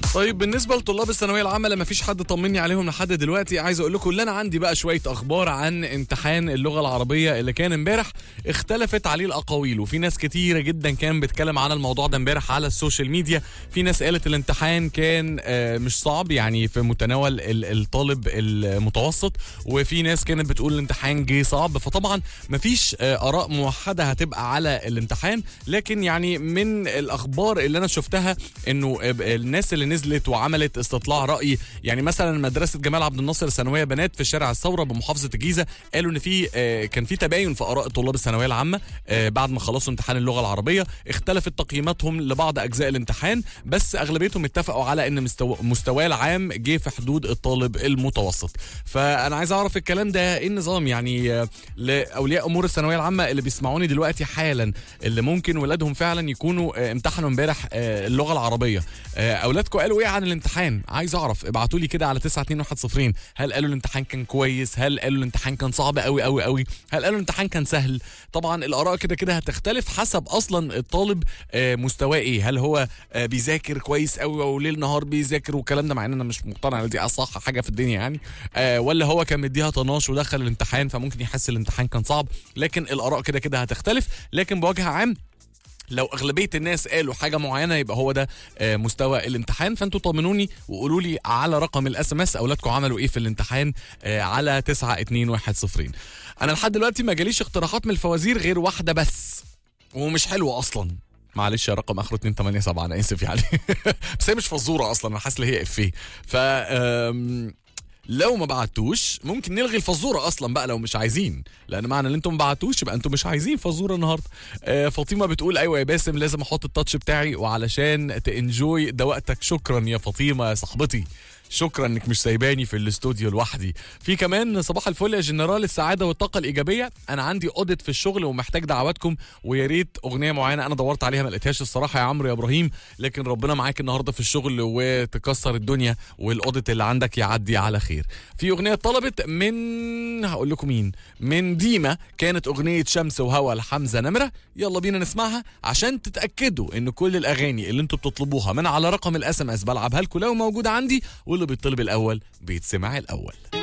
طيب بالنسبه لطلاب الثانويه العامه لما فيش حد طمني عليهم لحد دلوقتي عايز اقول لكم اللي انا عندي بقى شويه اخبار عن امتحان اللغه العربيه اللي كان امبارح اختلفت عليه الاقاويل وفي ناس كتيره جدا كان بتتكلم عن الموضوع ده امبارح على السوشيال ميديا في ناس قالت الامتحان كان آه، مش صعب يعني في متناول ال- الطالب المتوسط وفي ناس كانت بتقول الامتحان جه صعب فطبعا مفيش آه، اراء موحده هتبقى على الامتحان لكن يعني من الاخبار اللي انا شفتها انه آه، الناس اللي نزلت وعملت استطلاع راي يعني مثلا مدرسه جمال عبد الناصر ثانويه بنات في شارع الثوره بمحافظه الجيزه قالوا ان في آه، كان في تباين في اراء طلاب الثانويه العامه آه، بعد ما خلصوا امتحان اللغه العربيه اختلفت تقييماتهم لبعض اجزاء الامتحان بس اغلبيتهم اتفقوا على ان مستوى مستواه العام جه في حدود الطالب المتوسط فانا عايز اعرف الكلام ده ايه النظام يعني آه، لاولياء امور الثانويه العامه اللي بيسمعوني دلوقتي حالا اللي ممكن ولادهم فعلا يكونوا آه، امتحنوا امبارح آه، اللغه العربيه آه، اولادكم قالوا ايه عن الامتحان عايز اعرف ابعتوا لي كده على 92110 هل قالوا الامتحان كان كويس هل قالوا الامتحان كان صعب قوي قوي قوي هل قالوا الامتحان كان سهل طبعا الاراء كده كده هتختلف حسب اصلا الطالب آه، مستواه ايه هل هو آه، بيذاكر كويس قوي وليل نهار بيذاكر والكلام ده مع ان انا مش مقتنع ان دي اصح حاجه في الدنيا يعني آه، ولا هو كان مديها طناش ودخل الامتحان فممكن يحس الامتحان كان صعب لكن الاراء كده كده هتختلف لكن بوجه عام لو اغلبيه الناس قالوا حاجه معينه يبقى هو ده آه، مستوى الامتحان فانتوا طمنوني وقولوا لي على رقم الاس ام اس اولادكم عملوا ايه في الامتحان آه، على 92110 انا لحد دلوقتي ما جاليش اقتراحات من الفوازير غير واحده بس ومش حلوه اصلا معلش يا رقم اخره 287 انا اسف يعني بس هي مش فزوره اصلا انا حاسس ان هي افيه ف آم، لو ما بعتوش ممكن نلغي الفزوره اصلا بقى لو مش عايزين لان معنى ان انتم ما بعتوش يبقى انتم مش عايزين فزوره النهارده آه فاطمه بتقول ايوه يا باسم لازم احط التاتش بتاعي وعلشان تنجوي ده وقتك شكرا يا فاطمه يا صاحبتي شكرا انك مش سايباني في الاستوديو لوحدي في كمان صباح الفل يا جنرال السعاده والطاقه الايجابيه انا عندي اوديت في الشغل ومحتاج دعواتكم ويا ريت اغنيه معينه انا دورت عليها ما لقيتهاش الصراحه يا عمرو يا ابراهيم لكن ربنا معاك النهارده في الشغل وتكسر الدنيا والاوديت اللي عندك يعدي على خير في اغنيه طلبت من هقول لكم مين من ديما كانت اغنيه شمس وهوا لحمزه نمره يلا بينا نسمعها عشان تتاكدوا ان كل الاغاني اللي انتوا بتطلبوها من على رقم الاس ام اس بلعبها لكم لو موجوده عندي واللي بيطلب الاول بيتسمع الاول